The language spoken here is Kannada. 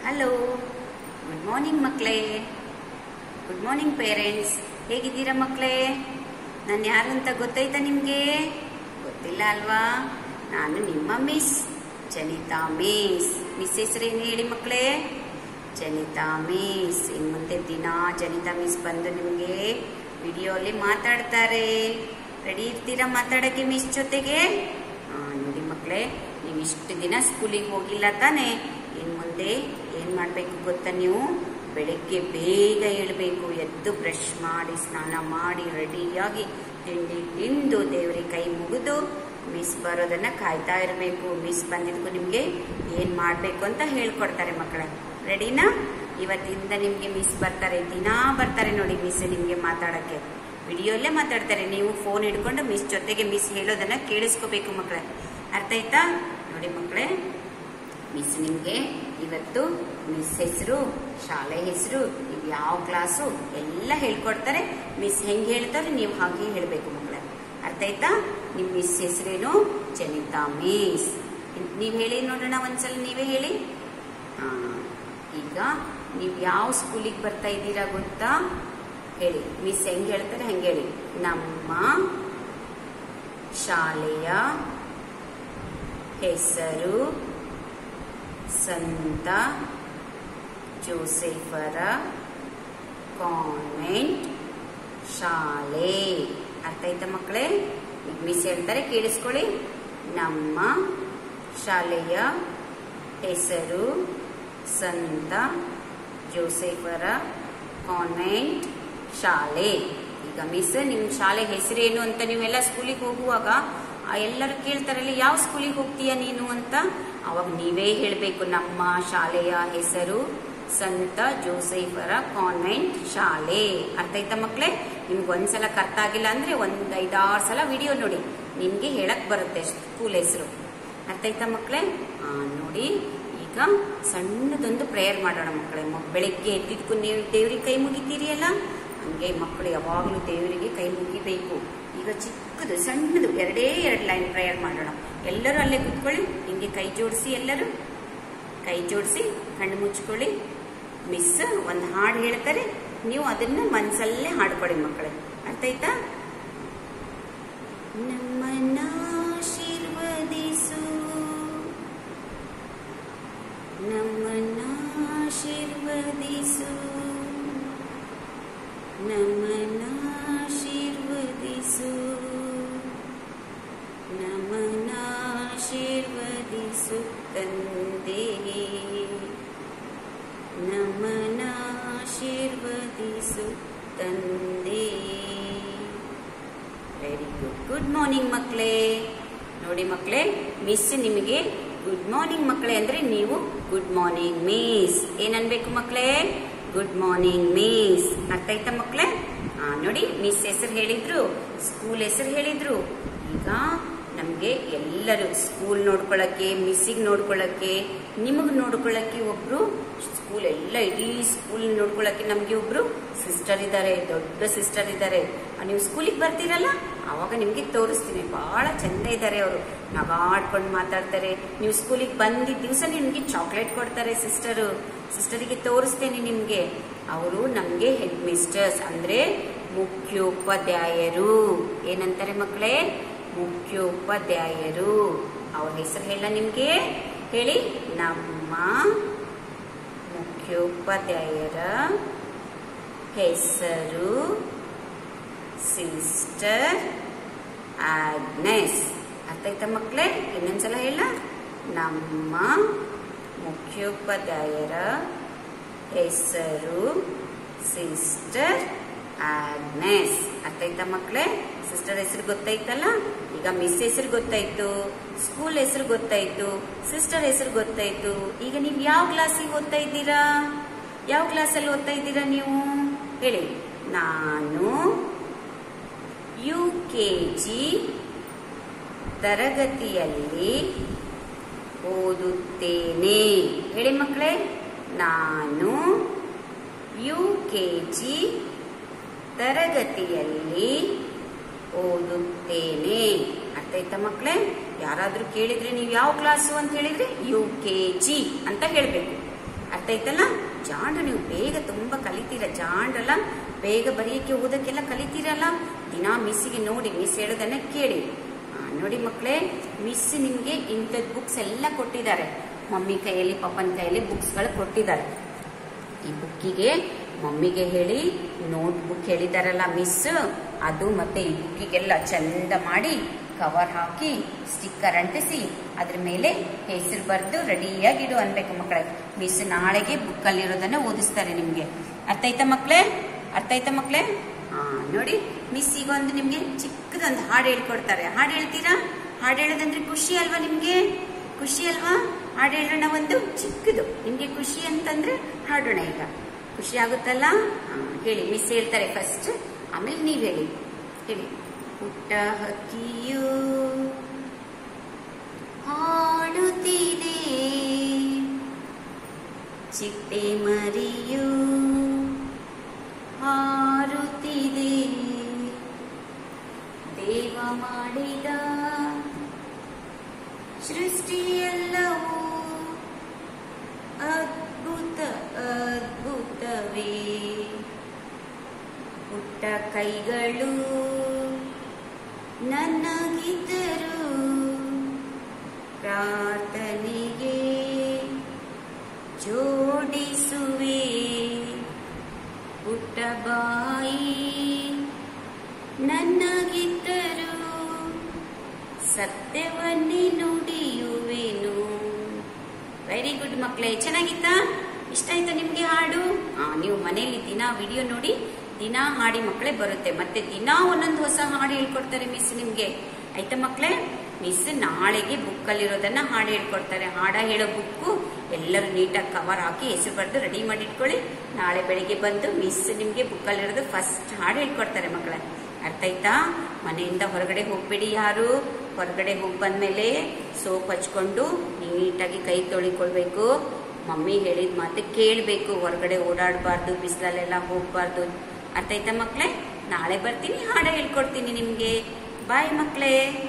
ಹಲೋ ಗುಡ್ ಮಾರ್ನಿಂಗ್ ಮಕ್ಕಳೇ ಗುಡ್ ಮಾರ್ನಿಂಗ್ ಪೇರೆಂಟ್ಸ್ ಹೇಗಿದ್ದೀರಾ ಮಕ್ಕಳೇ ನಾನು ಯಾರು ಅಂತ ಗೊತ್ತಾಯ್ತಾ ನಿಮಗೆ ಗೊತ್ತಿಲ್ಲ ಅಲ್ವಾ ನಾನು ನಿಮ್ಮ ಮಿಸ್ ಜನಿತಾ ಮಿಸ್ ಮಿಸ್ ಹೆಸರೇನು ಹೇಳಿ ಮಕ್ಕಳೇ ಜನಿತಾ ಮಿಸ್ ಇನ್ನು ಮುಂದೆ ದಿನ ಜನಿತಾ ಮಿಸ್ ಬಂದು ನಿಮಗೆ ವಿಡಿಯೋಲಿ ಮಾತಾಡ್ತಾರೆ ರೆಡಿ ಇರ್ತೀರಾ ಮಾತಾಡೋಕ್ಕೆ ಮಿಸ್ ಜೊತೆಗೆ ಹಾಂ ನೋಡಿ ಮಕ್ಕಳೇ ನೀವು ಇಷ್ಟು ದಿನ ಸ್ಕೂಲಿಗೆ ಹೋಗಿಲ್ಲ ತಾನೇ ಇನ್ನು ಮುಂದೆ ಏನು ಮಾಡಬೇಕು ಗೊತ್ತಾ ನೀವು ಬೆಳಗ್ಗೆ ಬೇಗ ಏಳಬೇಕು ಎದ್ದು ಬ್ರಷ್ ಮಾಡಿ ಸ್ನಾನ ಮಾಡಿ ರೆಡಿಯಾಗಿ ತಿಂಡಿ ತಿಂದು ದೇವರಿಗೆ ಕೈ ಮುಗಿದು ಮಿಸ್ ಬರೋದನ್ನ ಕಾಯ್ತಾ ಇರಬೇಕು ಮಿಸ್ ಬಂದಿದ್ದಕ್ಕೂ ನಿಮಗೆ ಏನು ಮಾಡಬೇಕು ಅಂತ ಹೇಳ್ಕೊಡ್ತಾರೆ ಮಕ್ಕಳೇ ರೆಡಿನಾ ಇವತ್ತಿಂದ ನಿಮಗೆ ಮಿಸ್ ಬರ್ತಾರೆ ದಿನಾ ಬರ್ತಾರೆ ನೋಡಿ ಮಿಸ್ ನಿಮಗೆ ಮಾತಾಡೋಕ್ಕೆ ವಿಡಿಯೋಲ್ಲೇ ಮಾತಾಡ್ತಾರೆ ನೀವು ಫೋನ್ ಹಿಡ್ಕೊಂಡು ಮಿಸ್ ಜೊತೆಗೆ ಮಿಸ್ ಹೇಳೋದನ್ನ ಕೇಳಿಸ್ಕೋಬೇಕು ಮಕ್ಕಳೇ ಅರ್ಥ ಆಯ್ತಾ ನೋಡಿ ಮಕ್ಕಳೇ ಮಿಸ್ ನಿಮಗೆ ಇವತ್ತು ಮಿಸ್ ಹೆಸರು ಶಾಲೆ ಹೆಸರು ನೀವು ಯಾವ ಕ್ಲಾಸು ಎಲ್ಲ ಹೇಳ್ಕೊಡ್ತಾರೆ ಮಿಸ್ ಹೆಂಗೆ ಹೇಳ್ತಾರೆ ನೀವು ಹಾಗೆ ಹೇಳಬೇಕು ಮಕ್ಕಳೇ ಅರ್ಥ ಆಯ್ತಾ ನಿಮ್ಮ ಮಿಸ್ ಹೆಸರೇನು ಜನಿತಾ ಮಿಸ್ ನೀವು ಹೇಳಿ ನೋಡೋಣ ಒಂದ್ಸಲ ನೀವೇ ಹೇಳಿ ಹಾ ಈಗ ನೀವು ಯಾವ ಸ್ಕೂಲಿಗೆ ಬರ್ತಾ ಇದ್ದೀರಾ ಗೊತ್ತಾ ಹೇಳಿ ಮಿಸ್ ಹೆಂಗೆ ಹೇಳ್ತಾರೆ ಹಂಗೆ ಹೇಳಿ ನಮ್ಮ ಶಾಲೆಯ ಹೆಸರು ಸಂತ ಜೋಸೆಫರ ಕಾನ್ವೆಂಟ್ ಶಾಲೆ ಅರ್ಥ ಆಯ್ತಾ ಮಕ್ಕಳೇ ಈಗ ಮಿಸ್ ಹೇಳ್ತಾರೆ ಕೇಳಿಸ್ಕೊಳ್ಳಿ ನಮ್ಮ ಶಾಲೆಯ ಹೆಸರು ಸಂತ ಜೋಸೆಫರ ಕಾನ್ವೆಂಟ್ ಶಾಲೆ ಈಗ ಮಿಸ್ ನಿಮ್ಮ ಶಾಲೆ ಹೆಸರೇನು ಅಂತ ನೀವೆಲ್ಲ ಸ್ಕೂಲಿಗೆ ಹೋಗುವಾಗ ಆ ಎಲ್ಲರೂ ಕೇಳ್ತಾರಲ್ಲ ಯಾವ ಸ್ಕೂಲಿಗೆ ಹೋಗ್ತೀಯ ನೀನು ಅಂತ ಅವಾಗ ನೀವೇ ಹೇಳಬೇಕು ನಮ್ಮ ಶಾಲೆಯ ಹೆಸರು ಸಂತ ಜೋಸೆಫರ ಕಾನ್ವೆಂಟ್ ಶಾಲೆ ಅರ್ಥ ಆಯ್ತಾ ಮಕ್ಕಳೇ ನಿಮ್ಗೆ ಒಂದ್ಸಲ ಅರ್ಥ ಆಗಿಲ್ಲ ಅಂದ್ರೆ ಒಂದ್ ಐದಾರು ಸಲ ವಿಡಿಯೋ ನೋಡಿ ನಿಮ್ಗೆ ಹೇಳಕ್ ಬರುತ್ತೆ ಸ್ಕೂಲ್ ಹೆಸರು ಅರ್ಥ ಆಯ್ತಾ ಮಕ್ಕಳೇ ಆ ನೋಡಿ ಈಗ ಸಣ್ಣದೊಂದು ಪ್ರೇಯರ್ ಮಾಡೋಣ ಮಕ್ಕಳೇ ಮ- ಬೆಳಿಗ್ಗೆ ಎದ್ದಿದ್ಕು ನೀವು ದೇವ್ರಿಗೆ ಕೈ ಮುಗಿತೀರಿ ಅಲ್ಲ ಹಂಗೆ ಮಕ್ಕಳು ಯಾವಾಗಲೂ ದೇವರಿಗೆ ಕೈ ಮುಗಿಬೇಕು ಈಗ ಚಿಕ್ಕದು ಸಣ್ಣದು ಎರಡೇ ಎರಡು ಲೈನ್ ಪ್ರೇಯರ್ ಮಾಡೋಣ ಎಲ್ಲರೂ ಅಲ್ಲೇ ಕೂತ್ಕೊಳ್ಳಿ ಹಿಂಗೆ ಕೈ ಜೋಡಿಸಿ ಎಲ್ಲರೂ ಕೈ ಜೋಡಿಸಿ ಕಣ್ಣು ಮುಚ್ಕೊಳ್ಳಿ ಮಿಸ್ ಒಂದು ಹಾಡು ಹೇಳ್ತಾರೆ ನೀವು ಅದನ್ನ ಮನಸ್ಸಲ್ಲೇ ಹಾಡ್ಕೊಳ್ಳಿ ಮಕ್ಕಳೇ ಅರ್ಥ ಆಯ್ತಾ ನಮ್ಮನ್ನ ಆಶೀರ್ವದಿಸು ನಮ್ಮನ್ನ ಆಶೀರ್ವದಿಸು ನಮ್ಮನ್ನ ಆಶೀರ್ವದಿಸು ನಮ್ಮನ್ನ ಆಶೀರ್ವದಿಸು ತಂದೆ ನಮ್ಮನ್ನ ಆಶೀರ್ವದಿಸು ತಂದೆ ವೆರಿ ಗುಡ್ ಗುಡ್ ಮಾರ್ನಿಂಗ್ ಮಕ್ಕಳೇ ನೋಡಿ ಮಕ್ಕಳೇ ಮಿಸ್ ನಿಮಗೆ ಗುಡ್ ಮಾರ್ನಿಂಗ್ ಮಕ್ಕಳೇ ಅಂದ್ರೆ ನೀವು ಗುಡ್ ಮಾರ್ನಿಂಗ್ ಮಿಸ್ ಏನನ್ಬೇಕು ಮಕ್ಕಳೇ ಗುಡ್ ಮಾರ್ನಿಂಗ್ ಮಿಸ್ ಅರ್ಥ ಆಯ್ತಾ ಮಕ್ಕಳೇ ಹಾ ನೋಡಿ ಮಿಸ್ ಹೆಸರು ಹೇಳಿದ್ರು ಸ್ಕೂಲ್ ಹೆಸರು ಹೇಳಿದ್ರು ಈಗ ನಮಗೆ ಎಲ್ಲರೂ ಸ್ಕೂಲ್ ನೋಡ್ಕೊಳ್ಳಕ್ಕೆ ಮಿಸ್ಸಿಗೆ ನೋಡ್ಕೊಳ್ಳಕ್ಕೆ ನಿಮಗೆ ನೋಡ್ಕೊಳ್ಳಕ್ಕೆ ಒಬ್ರು ಸ್ಕೂಲ್ ಎಲ್ಲ ಇಡೀ ಸ್ಕೂಲ್ ನೋಡ್ಕೊಳ್ಳಕ್ಕೆ ನಮಗೆ ಒಬ್ರು ಸಿಸ್ಟರ್ ಇದ್ದಾರೆ ದೊಡ್ಡ ಸಿಸ್ಟರ್ ಇದ್ದಾರೆ ನೀವು ಸ್ಕೂಲಿಗೆ ಬರ್ತೀರಲ್ಲ ಆವಾಗ ನಿಮಗೆ ತೋರಿಸ್ತೀನಿ ಬಹಳ ಚಂದ ಇದ್ದಾರೆ ಅವರು ನಗಾಡ್ಕೊಂಡು ಮಾತಾಡ್ತಾರೆ ನೀವು ಸ್ಕೂಲಿಗೆ ಬಂದಿದ್ದ ದಿವಸ ನಿಮಗೆ ಚಾಕ್ಲೇಟ್ ಕೊಡ್ತಾರೆ ಸಿಸ್ಟರು ಸಿಸ್ಟರಿಗೆ ತೋರಿಸ್ತೇನೆ ನಿಮಗೆ ಅವರು ನಮಗೆ ಹೆಡ್ ಮಿಸ್ಟರ್ಸ್ ಅಂದ್ರೆ ಮುಖ್ಯೋಪಾಧ್ಯಾಯರು ಏನಂತಾರೆ ಮಕ್ಕಳೇ ಮುಖ್ಯೋಪಾಧ್ಯಾಯರು ಅವ್ರ ಹೆಸರು ಹೇಳ ನಿಮ್ಗೆ ಹೇಳಿ ನಮ್ಮ ಮುಖ್ಯೋಪಾಧ್ಯಾಯರ ಹೆಸರು ಸಿಸ್ಟರ್ ಆಗ್ನೆಸ್ ಅರ್ಥ ಆಯ್ತಾ ಮಕ್ಕಳೇ ಇನ್ನೊಂದ್ಸಲ ಹೇಳ ನಮ್ಮ ಮುಖ್ಯೋಪಾಧ್ಯಾಯರ ಹೆಸರು ಸಿಸ್ಟರ್ ಆಗ್ನೆಸ್ ಅರ್ಥ ಆಯ್ತಾ ಮಕ್ಕಳೇ ಸಿಸ್ಟರ್ ಹೆಸರು ಗೊತ್ತಾಯ್ತಲ್ಲ ಈಗ ಮಿಸ್ ಹೆಸರು ಗೊತ್ತಾಯ್ತು ಸ್ಕೂಲ್ ಹೆಸರು ಗೊತ್ತಾಯ್ತು ಸಿಸ್ಟರ್ ಹೆಸರು ಗೊತ್ತಾಯ್ತು ಈಗ ನೀವು ಯಾವ ಕ್ಲಾಸಿಗೆ ಓದ್ತಾ ಇದ್ದೀರಾ ಯಾವ ಕ್ಲಾಸಲ್ಲಿ ಓದ್ತಾ ಇದ್ದೀರಾ ನೀವು ಹೇಳಿ ನಾನು ಯು ಕೆ ಜಿ ತರಗತಿಯಲ್ಲಿ ಓದುತ್ತೇನೆ ಹೇಳಿ ಮಕ್ಕಳೇ ನಾನು ಯು ಕೆ ಜಿ ತರಗತಿಯಲ್ಲಿ ಓದುತ್ತೇನೆ ಅರ್ಥ ಆಯ್ತಾ ಮಕ್ಕಳೇ ಯಾರಾದ್ರೂ ಕೇಳಿದ್ರೆ ನೀವು ಯಾವ ಕ್ಲಾಸು ಅಂತ ಹೇಳಿದ್ರೆ ಯು ಕೆ ಜಿ ಅಂತ ಹೇಳಬೇಕು ಅರ್ಥ ಆಯ್ತಲ್ಲ ಜಾಂಡು ನೀವು ಬೇಗ ತುಂಬ ಕಲಿತೀರ ಜಾಂಡಲ್ಲ ಬೇಗ ಬರೆಯಕ್ಕೆ ಓದಕ್ಕೆಲ್ಲ ಕಲಿತೀರಲ್ಲ ದಿನಾ ಮಿಸ್ಸಿಗೆ ನೋಡಿ ಮಿಸ್ ಹೇಳೋದನ್ನ ಕೇಳಿ ಆ, ನೋಡಿ ಮಕ್ಕಳೇ ಮಿಸ್ ನಿಮಗೆ ಇಂಥದ್ದು ಬುಕ್ಸ್ ಎಲ್ಲ ಕೊಟ್ಟಿದ್ದಾರೆ ಮಮ್ಮಿ ಕೈಯಲ್ಲಿ ಪಪ್ಪನ ಕೈಯಲ್ಲಿ ಬುಕ್ಸ್ಗಳು ಕೊಟ್ಟಿದ್ದಾರೆ ಈ ಬುಕ್ಕಿಗೆ ಮಮ್ಮಿಗೆ ಹೇಳಿ ನೋಟ್ ಬುಕ್ ಹೇಳಿದಾರಲ್ಲ ಮಿಸ್ ಅದು ಮತ್ತೆ ಈ ಬುಕ್ಕಿಗೆಲ್ಲ ಚಂದ ಮಾಡಿ ಕವರ್ ಹಾಕಿ ಸ್ಟಿಕ್ಕರ್ ಅಂಟಿಸಿ ಅದ್ರ ಮೇಲೆ ಹೆಸರು ಬರೆದು ರೆಡಿಯಾಗಿ ಇಡು ಅನ್ಬೇಕು ಮಕ್ಕಳೇ ಮಿಸ್ ನಾಳೆಗೆ ಬುಕ್ಕಲ್ಲಿರೋದನ್ನ ಓದಿಸ್ತಾರೆ ನಿಮ್ಗೆ ಅರ್ಥ ಆಯ್ತಾ ಮಕ್ಕಳೇ ಅರ್ಥ ಆಯ್ತಾ ಮಕ್ಕಳೇ ಹಾ ನೋಡಿ ಮಿಸ್ ಈಗ ಒಂದು ನಿಮ್ಗೆ ಚಿಕ್ಕದೊಂದು ಹಾಡು ಹೇಳ್ಕೊಡ್ತಾರೆ ಹಾಡು ಹೇಳ್ತೀರಾ ಹಾಡು ಹೇಳೋದಂದ್ರೆ ಖುಷಿ ಅಲ್ವಾ ನಿಮ್ಗೆ ಖುಷಿ ಅಲ್ವಾ ಹಾಡು ಹೇಳೋಣ ಒಂದು ಚಿಕ್ಕದು ನಿಮ್ಗೆ ಖುಷಿ ಅಂತಂದ್ರೆ ಹಾಡೋಣ ಈಗ ಖುಷಿ ಆಗುತ್ತಲ್ಲ ಹಾ, ಹೇಳಿ ಮಿಸ್ ಹೇಳ್ತಾರೆ ಫಸ್ಟ್ ಆಮೇಲೆ ನೀವ್ ಹೇಳಿ ಹೇಳಿ ಪುಟ್ಟ ಹಕ್ಕಿಯು ಹಾಡುತ್ತಿದೆ ಚಿಟ್ಟೆ ಮರಿಯು ಹಾರುತ್ತಿದೆ ದೇವ ಮಾಡಿದ ಸೃಷ್ಟಿಯೆಲ್ಲವೂ ಅದ್ಭುತ ಅದ್ಭುತವೇ ಪುಟ್ಟ ಕೈಗಳು ನನಗಿದ್ದರು ಪ್ರಾರ್ಥನೆಗೆ ಜೋಡಿಸುವೆ ಪುಟ್ಟ ಬಾಯಿ ನನಗಿದ್ದರು ಸತ್ಯವನ್ನೇ ನುಡಿಯುವೆನು ವೆರಿ ಗುಡ್ ಮಕ್ಕಳೇ ಚೆನ್ನಾಗಿತ್ತಾ ಇಷ್ಟ ಆಯ್ತಾ ನಿಮ್ಗೆ ಹಾಡು ಆ, ನೀವು ಮನೆಯಲ್ಲಿ ದಿನ ವಿಡಿಯೋ ನೋಡಿ ದಿನ ಹಾಡಿ ಮಕ್ಕಳೇ ಬರುತ್ತೆ ಮತ್ತೆ ದಿನ ಒಂದೊಂದು ಹೊಸ ಹಾಡು ಹೇಳ್ಕೊಡ್ತಾರೆ ಮಿಸ್ ನಿಮ್ಗೆ ಆಯ್ತಾ ಮಕ್ಕಳೇ ಮಿಸ್ ನಾಳೆಗೆ ಬುಕ್ಕಲ್ಲಿರೋದನ್ನ ಹಾಡು ಹೇಳ್ಕೊಡ್ತಾರೆ ಹಾಡ ಹೇಳೋ ಬುಕ್ಕು ಎಲ್ಲರೂ ನೀಟಾಗಿ ಕವರ್ ಹಾಕಿ ಹೆಸರು ಬರೆದು ರೆಡಿ ಮಾಡಿ ಇಟ್ಕೊಳ್ಳಿ ನಾಳೆ ಬೆಳಿಗ್ಗೆ ಬಂದು ಮಿಸ್ ನಿಮ್ಗೆ ಬುಕ್ಕಲ್ಲಿರೋದು ಫಸ್ಟ್ ಹಾಡು ಹೇಳ್ಕೊಡ್ತಾರೆ ಮಕ್ಕಳೇ ಅರ್ಥ ಆಯ್ತಾ ಮನೆಯಿಂದ ಹೊರಗಡೆ ಹೋಗ್ಬೇಡಿ ಯಾರು ಹೊರಗಡೆ ಹೋಗಿ ಬಂದ್ಮೇಲೆ ಸೋಪ್ ಹಚ್ಕೊಂಡು ನೀಟಾಗಿ ಕೈ ತೊಳಿಕೊಳ್ಬೇಕು ಮಮ್ಮಿ ಹೇಳಿದ ಮಾತೆ ಕೇಳಬೇಕು ಹೊರಗಡೆ ಓಡಾಡಬಾರ್ದು ಬಿಸಿಲಲ್ಲೆಲ್ಲ ಹೋಗ್ಬಾರ್ದು ಅರ್ಥ ಆಯ್ತಾ ಮಕ್ಕಳೇ ನಾಳೆ ಬರ್ತೀನಿ ಹಾಡ ಹೇಳ್ಕೊಡ್ತೀನಿ ನಿಮ್ಗೆ ಬಾಯ್ ಮಕ್ಕಳೇ